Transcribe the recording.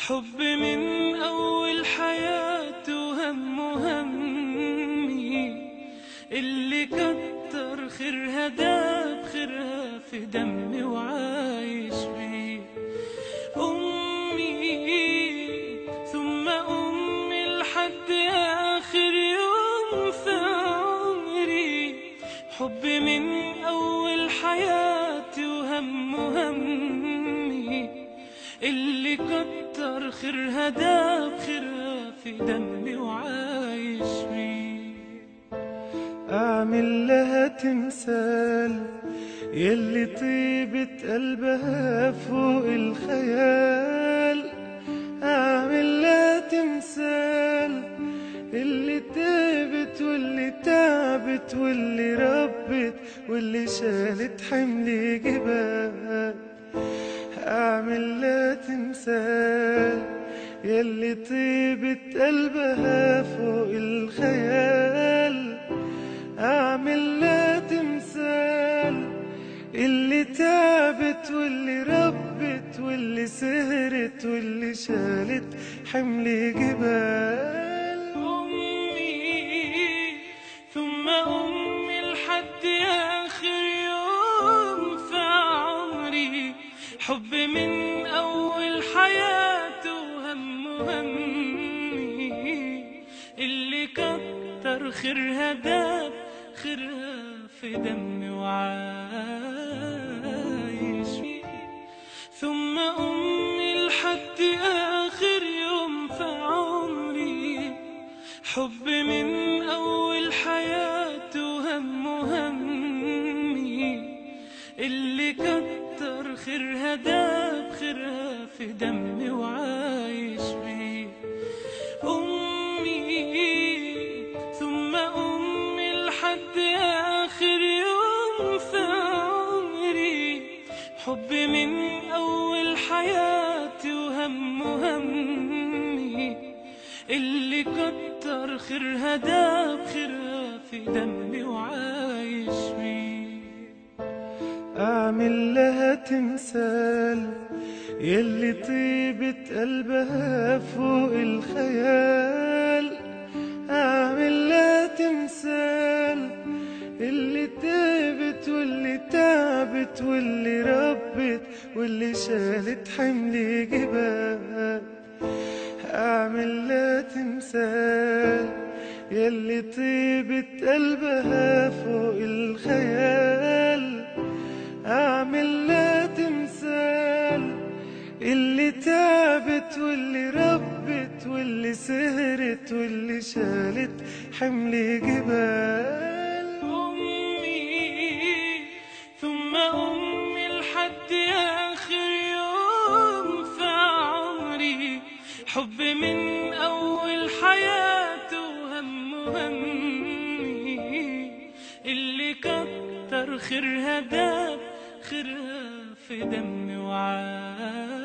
حب من أول حياتي وهم همي اللي كتر خيرها داب خيرها في دمي وعايش بيه أمي ثم أمي لحد آخر يوم في عمري حب من أول حياتي وهم همي اللي كتر خيرها داب خيرها في دمي وعايش بيه أعمل لها تمثال يلي طيبة قلبها فوق الخيال أعمل لها تمثال اللي تعبت واللي تعبت واللي ربت واللي شالت حمل جبال أعمل لها تمثال يلي طيبة قلبها فوق الخيال أعمل لها تمثال اللي تعبت واللي ربت واللي سهرت واللي شالت حمل جبال أمي ثم أمي لحد آخر يوم في عمري حب من أول حياتي وهم همي اللي كتر خيرها داب خيرها في دمي وعايش ثم أمي لحد آخر يوم في عمري حب من أول حياتي وهم همي اللي كتر خيرها داب خيرها في دمي وعايش بيه أمي ثم أمي لحد آخر يوم في عمري حب من أول حياتي وهم همي اللي كتر خيرها داب خيرها في دمي وعايش بيه أعمل لها تمثال يلي طيبة قلبها فوق الخيال أعمل لها تمثال اللي تعبت واللي تعبت واللي ربت واللي شالت حمل جبال أعمل لها تمثال يلي طيبة قلبها فوق الخيال أعمل لها تمثال اللي تعبت واللي ربت واللي سهرت واللي شالت حمل جبال أمي ثم أمي لحد آخر يوم في عمري حب من أول حياتي وهم همي اللي كتر خيرها داب خيرها في دمي وعايش